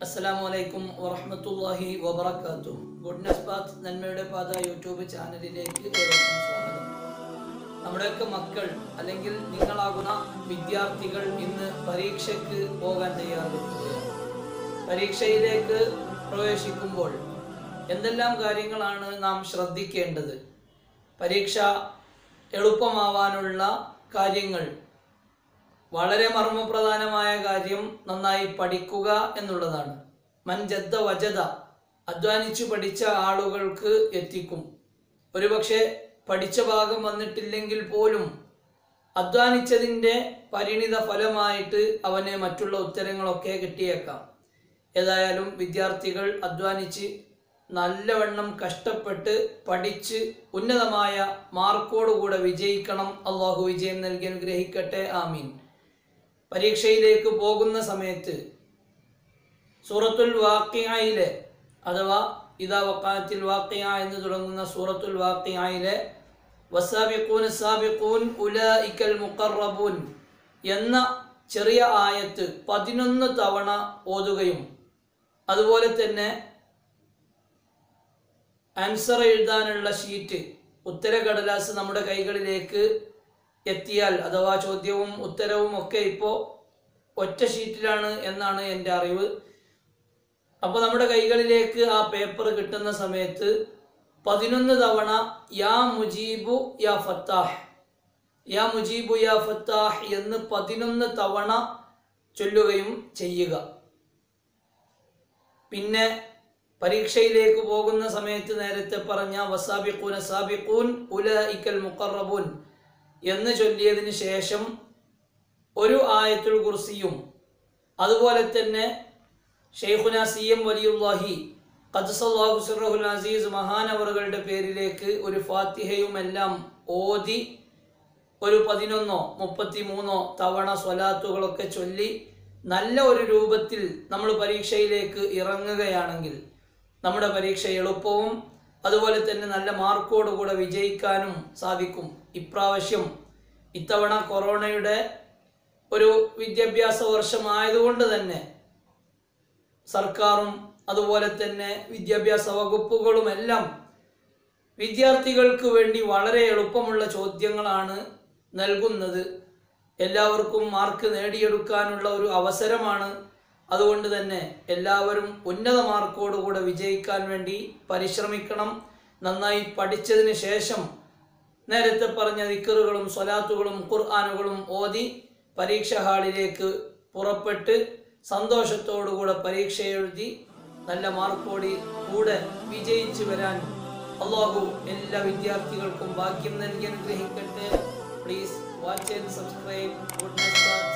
അസ്സലാമു അലൈക്കും വറഹ്മത്തുള്ളാഹി വബറകാതുഹു ഗുഡ്നസ് പാത്ത് നന്മയുടെ പാത യൂട്യൂബ് ചാനലിലേക്ക് ഏവർക്കും സ്വാഗതം നമ്മുടെയൊക്കെ മക്കൾ അല്ലെങ്കിൽ നിങ്ങളാകുന്ന വിദ്യാർത്ഥികൾ ഇന്ന് പരീക്ഷയ്ക്ക് പോകാൻ തയ്യാറെടുക്കുകയാണ് പരീക്ഷയിലേക്ക് പ്രവേശിക്കുമ്പോൾ എന്തെല്ലാം കാര്യങ്ങളാണ് നാം ശ്രദ്ധിക്കേണ്ടത് പരീക്ഷ എളുപ്പമാവാനുള്ള കാര്യങ്ങൾ വളരെ മർമ്മപ്രധാനമായ കാര്യം നന്നായി പഠിക്കുക എന്നുള്ളതാണ് മൻജദ്ദ വജദ അധ്വാനിച്ചു പഠിച്ച ആളുകൾക്ക് എത്തിക്കും ഒരുപക്ഷെ പഠിച്ച ഭാഗം വന്നിട്ടില്ലെങ്കിൽ പോലും അധ്വാനിച്ചതിൻ്റെ പരിണിത ഫലമായിട്ട് അവന് മറ്റുള്ള ഉത്തരങ്ങളൊക്കെ കിട്ടിയേക്കാം ഏതായാലും വിദ്യാർത്ഥികൾ അധ്വാനിച്ച് നല്ലവണ്ണം കഷ്ടപ്പെട്ട് പഠിച്ച് ഉന്നതമായ മാർക്കോടുകൂടെ വിജയിക്കണം അള്ളാഹു വിജയം നൽകി അനുഗ്രഹിക്കട്ടെ ആമീൻ പരീക്ഷയിലേക്ക് പോകുന്ന സമയത്ത് സൂറത്തുൽ വാക്കിയായിലെ അഥവാ ഇതാ വക്കാത്തിൽ വാക്കിയ എന്ന് തുടങ്ങുന്ന സൂറത്തുൽ വാക്കിയായിലെ വസാബിഖൂൻ സാബിഖൂൻ ഉലഇക്കൽ മുഖറബൂൻ എന്ന ചെറിയ ആയത്ത് പതിനൊന്ന് തവണ ഓതുകയും അതുപോലെ തന്നെ ആൻസർ എഴുതാനുള്ള ഷീറ്റ് ഉത്തരകടലാസ് നമ്മുടെ കൈകളിലേക്ക് എത്തിയാൽ അഥവാ ചോദ്യവും ഉത്തരവും ഒക്കെ ഇപ്പോൾ ഒറ്റ ഷീറ്റിലാണ് എന്നാണ് എൻ്റെ അറിവ് അപ്പോൾ നമ്മുടെ കൈകളിലേക്ക് ആ പേപ്പർ കിട്ടുന്ന സമയത്ത് പതിനൊന്ന് തവണ യാ മുജീബു യാ ഫത്താഹ് യാ മുജീബു യാ ഫത്താഹ് എന്ന് പതിനൊന്ന് തവണ ചൊല്ലുകയും ചെയ്യുക പിന്നെ പരീക്ഷയിലേക്ക് പോകുന്ന സമയത്ത് നേരത്തെ പറഞ്ഞ വസാബിഖൂൻ സാബിഖൂൻ ഉലഇക്കൽ മുഖറബൂൻ എന്ന് ചൊല്ലിയതിന് ശേഷം ഒരു ആയത്തുൽ കുർസിയും അതുപോലെ തന്നെ ഷെയ്ഖുന സി എം വലിയുല്ലാഹി ഖദ്സല്ലാഹു സിറഹുൽ അസീസ് മഹാനവറുകളുടെ പേരിലേക്ക് ഒരു ഫാത്തിഹയും എല്ലാം ഓതി ഒരു പതിനൊന്നോ മുപ്പത്തി മൂന്നോ തവണ സ്വലാത്തുകളൊക്കെ ചൊല്ലി നല്ല ഒരു രൂപത്തിൽ നമ്മൾ പരീക്ഷയിലേക്ക് ഇറങ്ങുകയാണെങ്കിൽ നമ്മുടെ പരീക്ഷ എളുപ്പവും അതുപോലെ തന്നെ നല്ല മാർക്കോടുകൂടെ വിജയിക്കാനും സാധിക്കും ഇപ്രാവശ്യം ഇത്തവണ കൊറോണയുടെ ഒരു വിദ്യാഭ്യാസ വർഷമായതുകൊണ്ട് തന്നെ സർക്കാരും അതുപോലെ തന്നെ വിദ്യാഭ്യാസ വകുപ്പുകളുമെല്ലാം വിദ്യാർത്ഥികൾക്ക് വേണ്ടി വളരെ എളുപ്പമുള്ള ചോദ്യങ്ങളാണ് നൽകുന്നത് എല്ലാവർക്കും മാർക്ക് നേടിയെടുക്കാനുള്ള ഒരു അവസരമാണ് അതുകൊണ്ട് തന്നെ എല്ലാവരും ഉന്നത മാർക്കോടുകൂടെ വിജയിക്കാൻ വേണ്ടി പരിശ്രമിക്കണം നന്നായി പഠിച്ചതിന് ശേഷം നേരത്തെ പറഞ്ഞ ദിക്കറുകളും സ്വലാത്തുകളും ഖുർആാനുകളും ഓതി പരീക്ഷ ഹാളിലേക്ക് പുറപ്പെട്ട് സന്തോഷത്തോടുകൂടെ പരീക്ഷ എഴുതി നല്ല മാർക്കോടി കൂടെ വിജയിച്ചു വരാൻ അള്ളാഹു എല്ലാ വിദ്യാർത്ഥികൾക്കും ഭാഗ്യം നൽകി അനുഗ്രഹിക്കട്ടെ please watch and subscribe good night